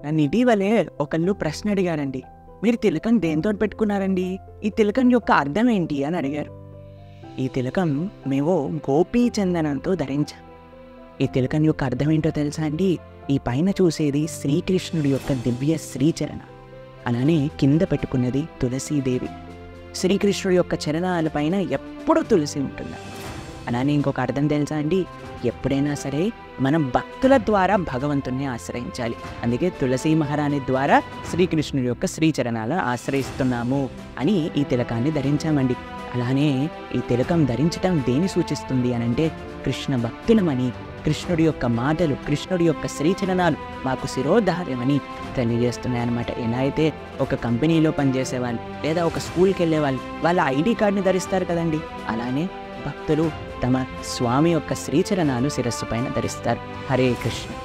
నన్ను ఇటీవలే ఒకళ్ళు ప్రశ్న అడిగారండి మీరు తిలకం దేంతో పెట్టుకున్నారండి ఈ తిలకం యొక్క అర్థం ఏంటి అని అడిగారు ఈ తిలకం మేము గోపీ చందనంతో ధరించాం ఈ తిలకం యొక్క అర్థం ఏంటో తెలుసా అండి ఈ పైన చూసేది శ్రీకృష్ణుడి యొక్క దివ్య శ్రీచరణ అలానే కింద పెట్టుకున్నది తులసీదేవి శ్రీకృష్ణుడి యొక్క చరణాల పైన ఎప్పుడూ తులసి ఉంటుంది అలానే ఇంకొక అర్థం తెలుసా అండి ఎప్పుడైనా సరే మనం భక్తుల ద్వారా భగవంతుణ్ణి ఆశ్రయించాలి అందుకే తులసి మహారాణి ద్వారా శ్రీకృష్ణుడి యొక్క శ్రీచరణాలు ఆశ్రయిస్తున్నాము అని ఈ తిలకాన్ని ధరించామండి అలానే ఈ తిలకం ధరించటం దేని సూచిస్తుంది అని అంటే కృష్ణ భక్తులమని కృష్ణుడి యొక్క మాటలు కృష్ణుడి యొక్క శ్రీచరణాలు మాకు శిరోధార్యమని తెలియజేస్తున్నాయి అనమాట ఎలా అయితే ఒక కంపెనీలో పనిచేసే వాళ్ళు లేదా ఒక స్కూల్కి వెళ్ళే వాళ్ళు వాళ్ళ ఐడి కార్డుని ధరిస్తారు కదండి అలానే భక్తులు తమ స్వామి యొక్క శ్రీచరణాలు శిరస్సు పైన ధరిస్తారు హరే కృష్ణ